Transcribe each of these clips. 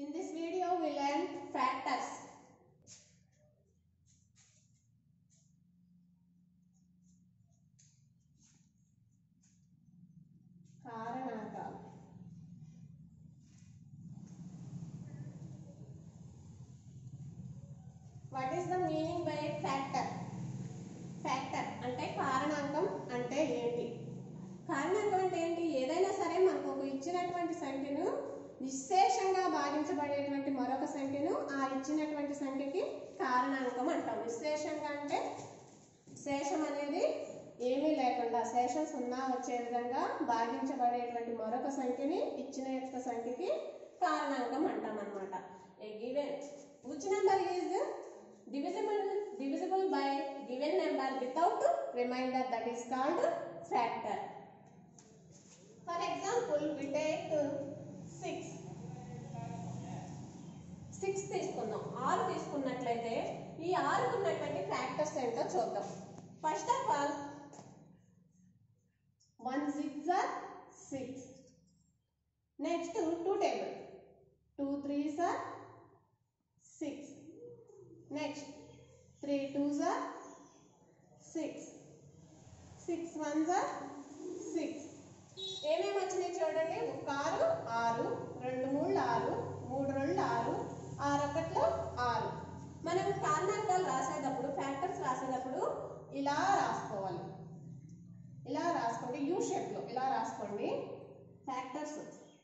In this video, we learn factors. కారణాంకాలు what is the meaning by factor factor అంటే కారణాంకం అంటే ఏంటి కారణాంకం అంటే ఏంటి ఏదైనా సరే మనకు ఒక ఇచ్చినటువంటి సంఖ్యను నిశ్శేషంగా భాగించబడేటువంటి మరొక సంఖ్యను ఆ ఇచ్చినటువంటి సంఖ్యకి కారణాంకం అంటాం నిశ్శేషంగా అంటే శేషం అనేది ఏమీ లేకుండా శేషం సున్నా వచ్చే విధంగా భాగించబడేటువంటి మరొక సంఖ్యని ఇచ్చిన యొక్క సంఖ్యకి కారణాంకం అంటాం అనమాట given which number is divisible divisible by given number without remainder that is called factor for example we take 6 six తీసుకుందాం ఆరు తీసుకున్నట్లయితే ఈ ఆరుకు ఉన్నటువంటి ఫ్యాక్టర్స్ ఏంటో చూద్దాం first of all one six are six next two table two threes are six next three twos are six six ones are six ఏమేమి వచ్చినాయి చూడండి ఒక ఆరు ఆరు రెండు మూడు ఆరు మూడు రెండు ఆరు ఆరు ఒకట్లో ఆరు మనం కారణాంకాలు రాసేటప్పుడు ఫ్యాక్టర్స్ రాసేటప్పుడు ఇలా రాసుకోవాలి ఇలా రాసుకోండి యూ షేప్లో ఇలా రాసుకోండి ఫ్యాక్టర్స్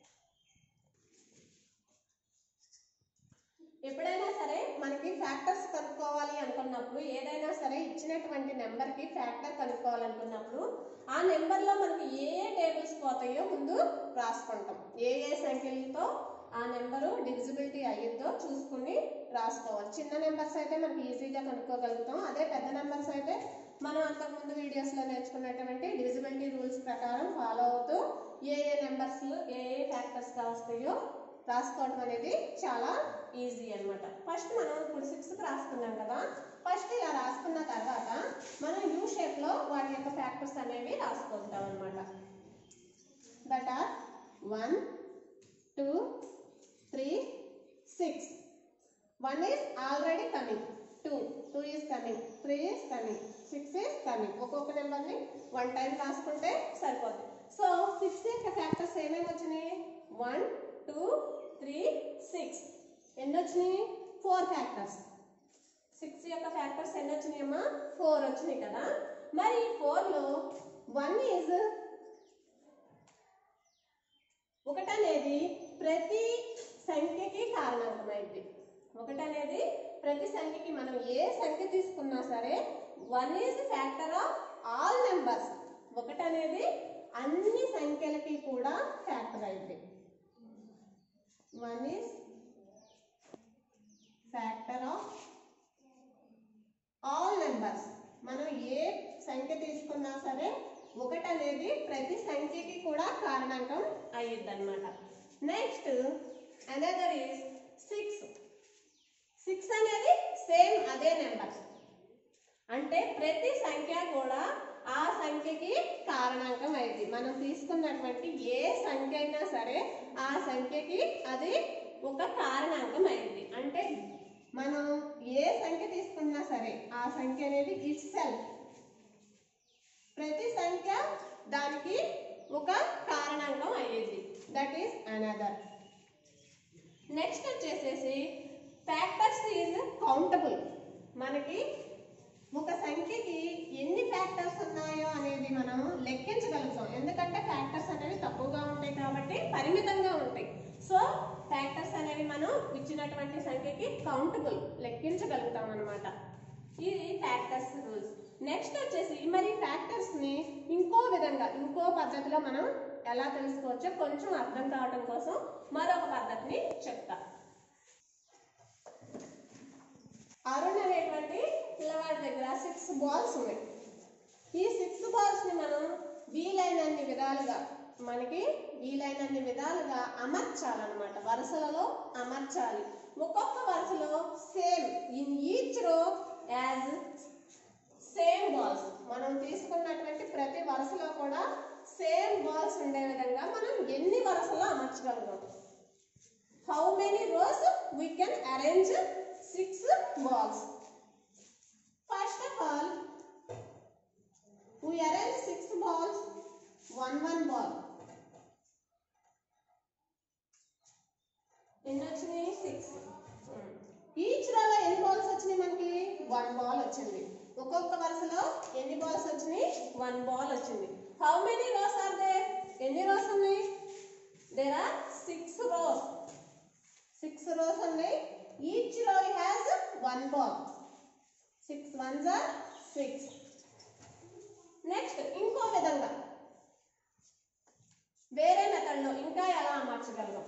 ఎప్పుడైనా సరే మనకి ఫ్యాక్టర్స్ కనుక్కోవాలి అనుకున్నప్పుడు ఏదైనా సరే ఇచ్చినటువంటి నెంబర్కి ఫ్యాక్టర్ కనుక్కోవాలనుకున్నప్పుడు ఆ నెంబర్లో మనకి ఏ ఏ టేబుల్స్ పోతాయో ముందు రాసుకుంటాం ఏ ఏ సంఖ్యలతో ఆ నెంబరు డివిజిబిలిటీ అయ్యిద్దో చూసుకుని రాసుకోవాలి చిన్న నెంబర్స్ అయితే మనకి ఈజీగా కనుక్కోగలుగుతాం అదే పెద్ద నెంబర్స్ అయితే మనం అంతకుముందు వీడియోస్లో నేర్చుకున్నటువంటి డివిజిబిలిటీ రూల్స్ ప్రకారం ఫాలో అవుతూ ఏ ఏ నెంబర్స్ ఏ ఏ ఫ్యాక్టర్స్ వస్తాయో రాసుకోవడం అనేది చాలా ఈజీ అన్నమాట ఫస్ట్ మనం ఇప్పుడు సిక్స్కి రాసుకున్నాం కదా ఫస్ట్ ఇలా రాసుకున్న తర్వాత మనం యూ షేప్లో వాటి యొక్క ఫ్యాక్టర్స్ అనేవి రాసుకుంటాం అనమాట that are one two three six one is already coming two two is coming three is coming six is coming ఒక్కొక్క నెంబర్ని వన్ టైం రాసుకుంటే సరిపోతుంది సో సిక్స్ యొక్క ఫ్యాక్టర్స్ ఏమేమి వచ్చినాయి వన్ టూ త్రీ సిక్స్ ఎన్ని వచ్చినాయి ఫోర్ ఫ్యాక్టర్స్ సిక్స్ యొక్క ఫ్యాక్టర్స్ ఎన్ని వచ్చినాయమ్మా ఫోర్ వచ్చినాయి కదా మరి ఫోర్లో వన్ ఈజ్ ఒకటి అనేది ప్రతి సంఖ్యకి కారణాంకం అయింది ఒకటి అనేది ప్రతి సంఖ్యకి మనం ఏ సంఖ్య తీసుకున్నా సరే one is factor of all numbers ఒకటి అనేది అన్ని సంఖ్యలకి కూడా ఫ్యాక్టర్ అయింది one is factor of all numbers మనం ఏ సంఖ్య తీసుకున్నా సరే ఒకటి అనేది ప్రతి సంఖ్యకి కూడా కారణాంకం అయ్యిద్ది అనమాట next another is six six అనేది సేమ్ అదే నెంబర్ అంటే ప్రతి సంఖ్య కూడా ఆ సంఖ్యకి కారణాంకం అయింది మనం తీసుకున్నటువంటి ఏ సంఖ్య అయినా సరే ఆ సంఖ్యకి అది ఒక కారణాంకం అయింది అంటే మనం ఏ సంఖ్య తీసుకున్నా సరే ఆ సంఖ్య అనేది ఇట్ సెల్ఫ్ ప్రతి సంఖ్య దానికి ఒక కారణాంకం అయ్యేది దట్ ఈస్ అనదర్ నెక్స్ట్ వచ్చేసేసి ఫ్యాక్టర్స్ ఈజ్ కౌంటబుల్ మనకి ఒక సంఖ్యకి ఎన్ని ఫ్యాక్టర్స్ ఉన్నాయో అనేది మనం లెక్కించగలుగుతాం ఎందుకంటే ఫ్యాక్టర్స్ అనేవి తక్కువగా ఉంటాయి కాబట్టి పరిమితంగా ఉంటాయి సో ఫ్యాక్టర్స్ అనేవి మనం ఇచ్చినటువంటి సంఖ్యకి కౌంటబుల్ లెక్కించగలుగుతాం అనమాట ఇది ఫ్యాక్టర్స్ రూల్స్ నెక్స్ట్ వచ్చేసి మరి ఫ్యాక్టర్స్ ని ఇంకో విధంగా ఇంకో పద్ధతిలో మనం ఎలా తెలుసుకోవచ్చో కొంచెం అర్థం కావడం కోసం మరొక పద్ధతిని చెప్తా అరుణ్ అనేటువంటి పిల్లవాడి దగ్గర సిక్స్ బాల్స్ ఉన్నాయి ఈ సిక్స్ బాల్స్ ని మనం వీలైనన్ని విధాలుగా మనకి వీలైనన్ని విధాలుగా అమర్చాలన్నమాట వరుసలలో అమర్చాలి ఒక్కొక్క వరుసలో same in each row as same balls మనం తీసుకున్నటువంటి ప్రతి వరుసలో కూడా సేమ్ బాల్స్ ఉండే విధంగా మనం ఎన్ని వరుసలో అమర్చగలుగుతాం how many rows we can arrange six balls first of all we arrange six balls one one ball ఎన్ని వచ్చినాయి సిక్స్ ఈచ్ రోలో ఎన్ని బాల్స్ వచ్చినాయి మనకి వన్ బాల్ వచ్చింది ఒక్కొక్క వరుసలో ఎన్ని బాల్స్ వచ్చినాయి వన్ బాల్ వచ్చింది how many rows are they ఎన్ని రోస్ ఉన్నాయి there are six rows six rows ఉన్నాయి each row has one ball six ones are six next ఇంకో విధంగా వేరే మెథడ్లో ఇంకా ఎలా అమర్చగలం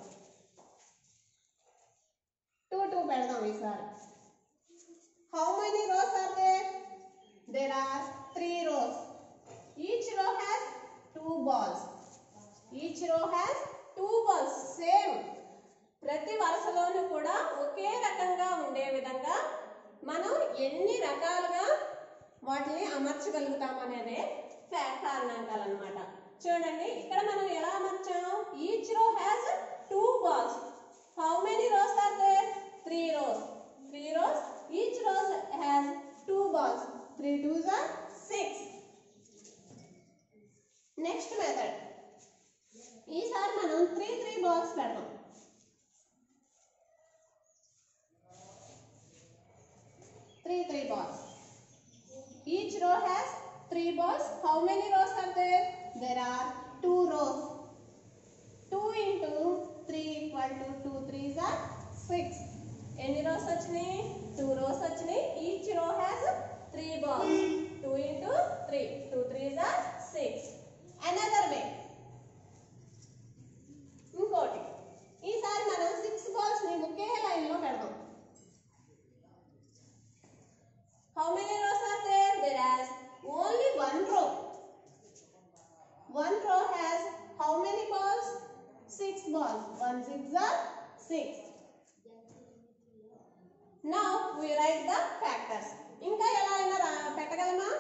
టూ టూ పెడదాం ఈసారి how many rows are there there are three rows each row has two balls each row has two balls same ప్రతి వరుసలోనూ కూడా ఒకే రకంగా ఉండే విధంగా మనం ఎన్ని రకాలుగా వాటిని అమర్చగలుగుతాం అనేదే ఫ్యాక్ట్ కారణాంకాలు అనమాట చూడండి ఇక్కడ మనం ఎలా అమర్చాం each row has two balls how many rows are there three rows three rows each rows has two balls three twos are six next method ఈసారి మనం త్రీ త్రీ బాల్స్ పెడదాం three three balls each row has three balls how many rows are there there are two rows two into three equal to two threes are six ఎన్ని rows వచ్చినాయి two rows వచ్చినాయి each row has three balls two into three two threes are six another way ఇంకోటి ఈసారి మనం six balls ని ఒకే line లో పెడదాం how many rows are there there has only one row one row has how many balls six balls one six are six now we write the factors ఇంకా ఎలా అయినా రా- పెట్టగలమా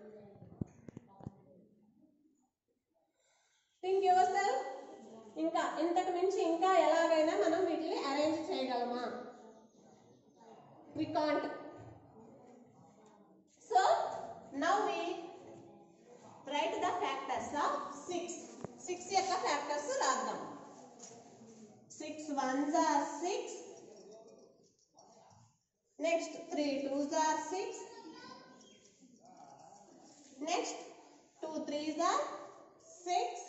థింక్ యువర్ సెల్ఫ్ ఇంకా ఇంతకు మించి ఇంకా ఎలాగైనా మనం వీటిని అరేంజ్ చేయగలమా we can't so now we write the factors of six six యొక్క ఫ్యాక్టర్స్ రాద్దాం six ones are six next three twos are six next two threes are six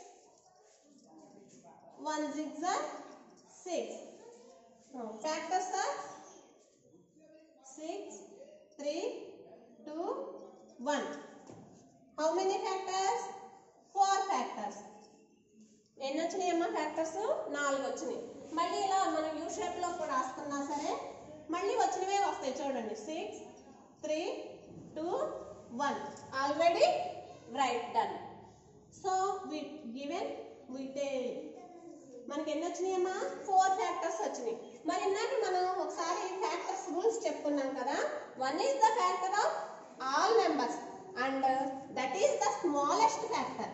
one six are six factors are six three two one how many factors four factors ఎన్ని వచ్చినాయి అమ్మా factors నాలుగు వచ్చినాయి మళ్ళీ ఇలా మనం U shape లో కూడా రాసుకున్నా సరే మళ్ళీ వచ్చినవే వస్తాయి చూడండి six three two one already right done so we given we tell మనకి ఎన్ని వచ్చినాయమ్మా ఫోర్ ఫ్యాక్టర్స్ వచ్చినాయి మరి ఇందాక మనం ఒకసారి ఫ్యాక్టర్స్ రూల్స్ చెప్పుకున్నాం కదా one is the factor of all numbers and that is the smallest factor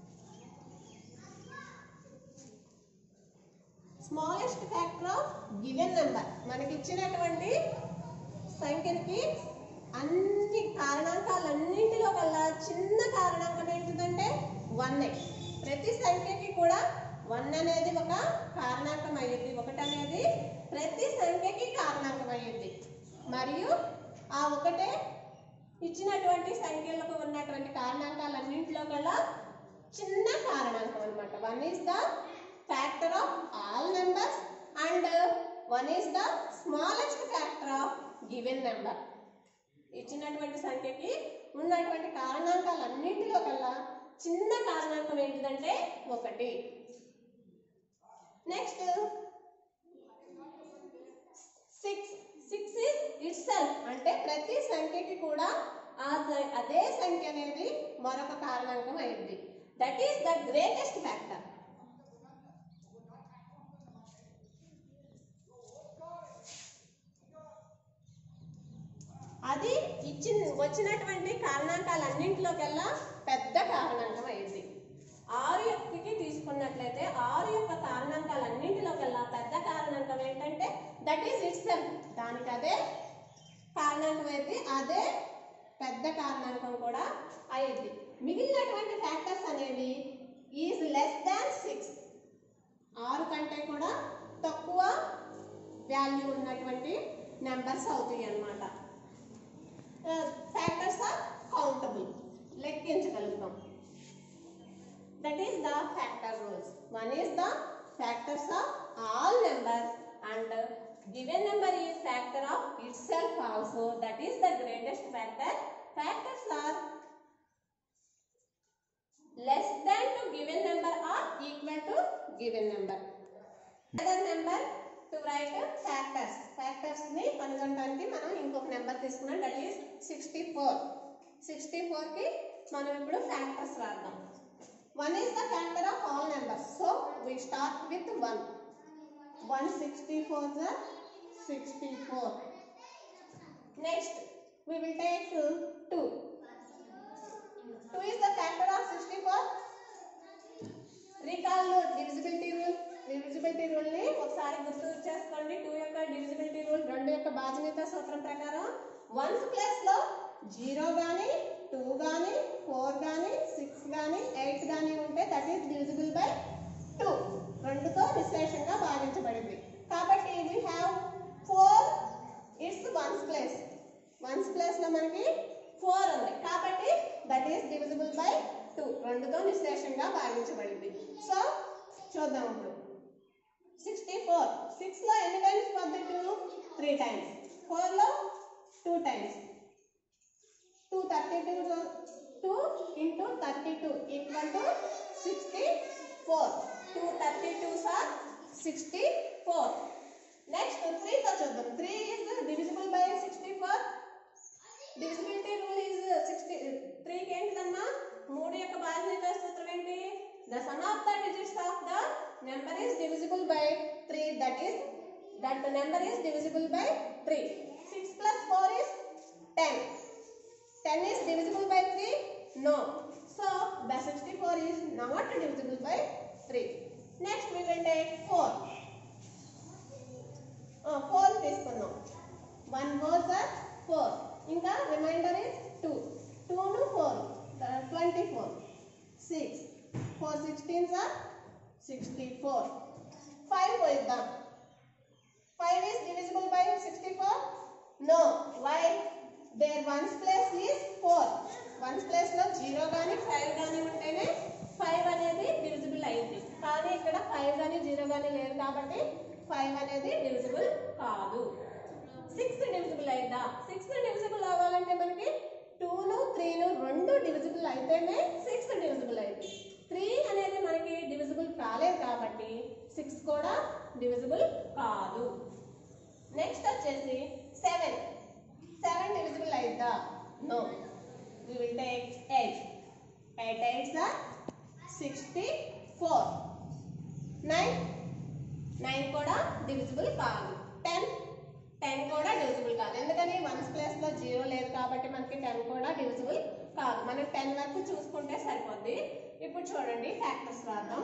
smallest factor of given number మనకి ఇచ్చినటువంటి సంఖ్యకి అన్ని కారణాంకాలన్నింటిలో కల్లా చిన్న కారణాంకం ఏంటిదంటే వన్ ప్రతి సంఖ్యకి కూడా వన్ అనేది ఒక కారణాంకం అయ్యింది ఒకటి అనేది ప్రతి సంఖ్యకి కారణాంకం అయ్యింది మరియు ఆ ఒకటే ఇచ్చినటువంటి సంఖ్యలకు ఉన్నటువంటి కారణాంకాలన్నింటిలో కల్లా చిన్న కారణాంకం అన్నమాట one is the factor of all numbers and one is the smallest factor of given number ఇచ్చినటువంటి సంఖ్యకి ఉన్నటువంటి కారణాంకాలన్నింటిలో కల్లా చిన్న కారణాంకం ఏంటిదంటే ఒకటి next six six is itself అంటే ప్రతి సంఖ్యకి కూడా ఆ స- అదే సంఖ్య అనేది మరొక కారణాంకం అయింది that is the greatest factor అది ఇచ్చిన వచ్చినటువంటి కారణాంకాలన్నింటిలోకెల్లా పెద్ద కారణాంకం అయింది ఆరు యొక్కకి తీసుకున్నట్లయితే ఆరు యొక్క కారణాంకాలన్నింటిలోకెల్లా పెద్ద కారణాంకం దానికి అదే కారణాంకం అయితే అదే పెద్ద కారణాంకం కూడా అయ్యింది మిగిలినటువంటి ఫ్యాక్టర్స్ అనేవి ఈజ్ లెస్ దాన్ సిక్స్ ఆరు కంటే కూడా తక్కువ వాల్యూ ఉన్నటువంటి నెంబర్స్ అవుతాయి అన్నమాట ఫ్యాక్టర్స్ ఆర్ కౌంటబుల్ లెక్కించగలుగుతాం that is the factor rules one is the factors of all numbers and given number is factor of itself also that is the greatest factor factors are less than to given number or equal to given number another number to write factors factors ని కనుగొనడానికి మనం ఇంకొక number తీసుకున్నాం that is sixty four sixty four కి మనం ఇప్పుడు factors రాద్దాం one is the factor of all numbers so we start with one one sixty four the sixty four next we will take uh, 2 2 is the factor of 64 recall divisibility rule divisibility rule ని ఒకసారి గుర్తు చేసుకోండి two యొక్క divisibility rule రెండు యొక్క బాధ్యత సూత్రం ప్రకారం వన్స్ ప్లస్ లో జీరో గానీ టూ గానీ ఫోర్ గానీ సిక్స్ గానీ ఎయిట్ గానీ ఉంటే that is divisible by two రెండుతో విశేషంగా భావించబడింది కాబట్టి we have four it's ones place ones place లో మనకి ఫోర్ ఉంది కాబట్టి that is divisible by two రెండుతో నిశ్శేషంగా భావించబడింది సో చూద్దాం ఇప్పుడు సిక్స్టీ ఫోర్ సిక్స్ లో ఎన్ని టైమ్స్ వద్ద టూ త్రీ టైమ్స్ ఫోర్ లో two times two thirty two two into thirty two equal to sixty four two thirty two sir sixty four next త్రీతో చూద్దాం three is divisible by sixty four divisibility rule is sixty త్రీకి ఏంటిదమ్మా మూడు యొక్క బాధ్యత సూత్రం ఏంటి the sum of the digits of the number is divisible by three that is that number is divisible by three six plus four is ten ten is divisible by three no so the sixty four is not divisible by three next we will take four four తీసుకుందాం one four sir four ఇంకా remainder is two టూను four twenty four six four sixteen sir sixty four five పోయిద్దాం five is divisible by sixty four no why there ones place is four ones place లో zero కానీ five కానీ ఉంటేనే five అనేది divisible అయింది కానీ ఇక్కడ ఫైవ్ కానీ జీరో కానీ లేదు కాబట్టి ఫైవ్ అనేది డివిజిబుల్ కాదు సిక్స్ డివిజిబుల్ అయిందా సిక్స్ డివిజిబుల్ అవ్వాలంటే మనకి టూను త్రీను రెండు డివిజిబుల్ అయితేనే సిక్స్ డివిజిబుల్ అయింది త్రీ అనేది మనకి డివిజిబుల్ కాలేదు కాబట్టి సిక్స్ కూడా డివిజిబుల్ కాదు నెక్స్ట్ వచ్చేసి సెవెన్ సెవెన్ డివిజిబుల్ అయిద్దా no we will take eight eight eights are sixty four nine nine కూడా డివిజిబుల్ కాదు టెన్ టెన్ కూడా డివిజిబుల్ కాదు ఎందుకని వన్స్ ప్లేస్ లో జీరో లేదు కాబట్టి మనకి టెన్ కూడా డివిజిబుల్ కాదు మనం టెన్ వరకు చూసుకుంటే సరిపోద్ది ఇప్పుడు చూడండి ఫ్యాక్టర్స్ రాద్దాం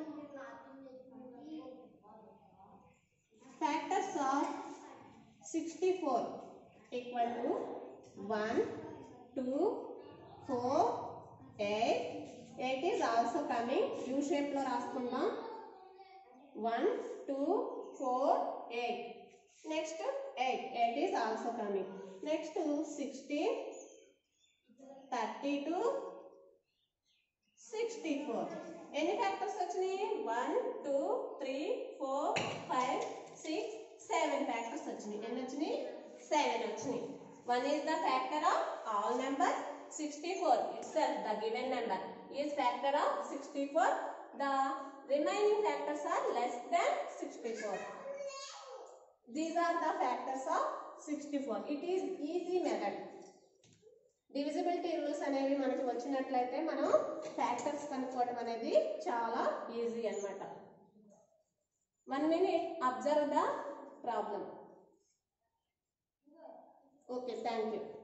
factors of sixty four equal to one two four eight eight is also coming U షేప్లో రాసుకుందాం one two four eight next eight eight is also coming next sixteen thirty two sixty four ఎన్ని factors వచ్చినాయి one two three four five six seven factors వచ్చినాయి ఎన్ని వచ్చినాయి seven వచ్చినాయి one is the factor of all number sixty four it's the given number is factor of sixty four the remaining factors are less than sixty four these are the factors of sixty four it is easy method divisibility rules అనేవి మనకి వచ్చినట్లయితే మనం factors కనుక్కోవడం అనేది చాలా easy అన్నమాట one minute observe the problem okay thank you